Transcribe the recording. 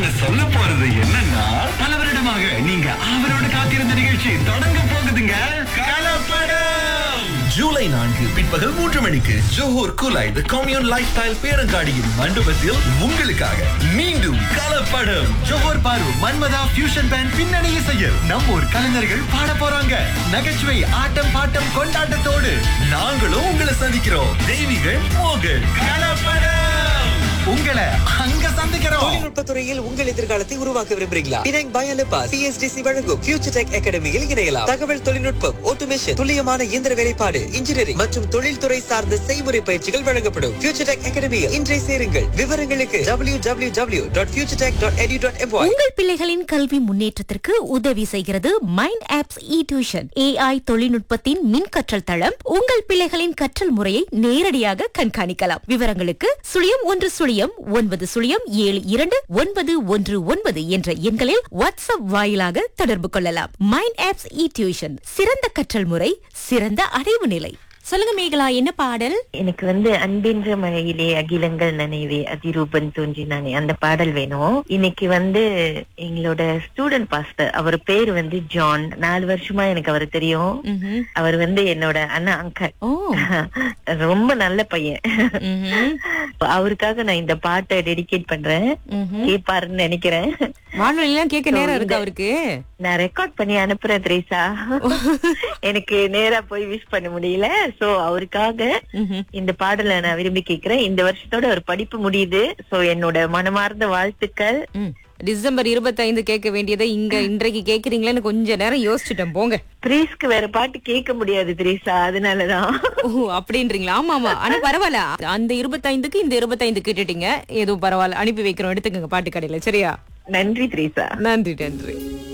நாங்க சொல்ல போறது என்னன்னா பல வருடமாக நீங்க அவரோட காத்திருந்த நிகழ்ச்சி தொடங்க போகுதுங்க கலப்படம் ஜூலை நான்கு பிற்பகல் மூன்று மணிக்கு Johor Kulai the commune lifestyle பேரங்காடியின் மண்டபத்தில் உங்களுக்காக மீண்டும் கலப்படம் ஜோஹூர் பாரு மன்மதா ஃபியூஷன் பேண்ட் பின்னணி இசையில் நம்ம ஊர் கலைஞர்கள் பாட போறாங்க நகைச்சுவை ஆட்டம் பாட்டம் கொண்டாட்டத்தோடு நாங்களும் உங்களை சந்திக்கிறோம் தெய்வீகள் மோகன் கலப்படம் உங்களை அங்க சந்திக்கிறோம் தொழில்நுட்பத் துறையில் உங்கள் எதிர்காலத்தை உருவாக்க விரும்புறீங்களா பினாங் பயலபா சிஎஸ்டிசி வழங்கும் ஃபியூச்சர் டெக் அகாடமியில் இணையலாம் தகவல் தொழில்நுட்பம் ஆட்டோமேஷன் துல்லியமான இயந்திர வேலைப்பாடு இன்ஜினியரிங் மற்றும் தொழில்துறை சார்ந்த செய்முறை பயிற்சிகள் வழங்கப்படும் ஃபியூச்சர் டெக் அகாடமியில் இன்றை சேருங்கள் விவரங்களுக்கு W W W dot future tech dot edu dot MY உங்கள் பிள்ளைகளின் கல்வி முன்னேற்றத்திற்கு உதவி செய்கிறது mind apps e tuition AI தொழில்நுட்பத்தின் மின் கற்றல் தளம் உங்கள் பிள்ளைகளின் கற்றல் முறையை நேரடியாக கண்காணிக்கலாம் விவரங்களுக்கு சுழியம் ஒன்று சுழியம் ஒன்பது சுழியம் ஏழு இரண்டு ஒன்பது ஒன்று ஒன்பது என்ற எண்களில் வாட்ஸ்அப் வாயிலாக தொடர்பு கொள்ளலாம் மைண்ட் ஆப்ஸ் இ டியூஷன் சிறந்த கற்றல் முறை சிறந்த அடைவு நிலை சொல்லுங்க மேகலா என்ன பாடல் எனக்கு வந்து அன்பென்ற மழையிலே அகிலங்கள் நனைவே அதிரூபன் தோன்றினானே அந்த பாடல் வேணும் இன்னைக்கு வந்து எங்களோட ஸ்டூடெண்ட் பாஸ்டர் அவர் பேர் வந்து ஜான் நாலு வருஷமா எனக்கு அவர் தெரியும் ம்ஹும். அவர் வந்து என்னோட அண்ணா அங்கல் ஓ ரொம்ப நல்ல பையன் ம்ஹும். அவருக்காக நான் இந்த பாட்டை டெடிகேட் பண்றேன் ம்ஹும். கேட்பாருன்னு நினைக்கிறேன் வானொலிலாம் கேட்க நேரம் So, இருக்கு இந்த- அவருக்கு நான் ரெக்கார்ட் பண்ணி அனுப்புறேன் த்ரேசா எனக்கு நேரா போய் விஷ் பண்ண முடியல சோ அவருக்காக ம்ஹும். இந்த பாடலை நான் விரும்பி கேக்குறேன் இந்த வருஷத்தோட ஒரு படிப்பு முடியுது சோ என்னோட மனமார்ந்த வாழ்த்துக்கள் ம். டிசம்பர் இருபத்தைந்து கேட்க வேண்டியதை இங்க இன்றைக்கு கேக்குறீங்களேன்னு கொஞ்ச நேரம் யோசிச்சுட்டேன் போங்க பிரீஸ்க்கு வேற பாட்டு கேட்க முடியாது திரேசா அதனாலதான் ஓ அப்படின்றீங்களா ஆமா ஆமா ஆனா பரவாயில்ல அந்த இருபத்தைந்துக்கு இந்த இருபத்தைந்து கேட்டுட்டீங்க ஏதோ பரவாயில்ல அனுப்பி வைக்கிறோம் எடுத்துக்கங்க பாட்டு கடையில சரியா நன்றி திரேசா நன்றி நன்றி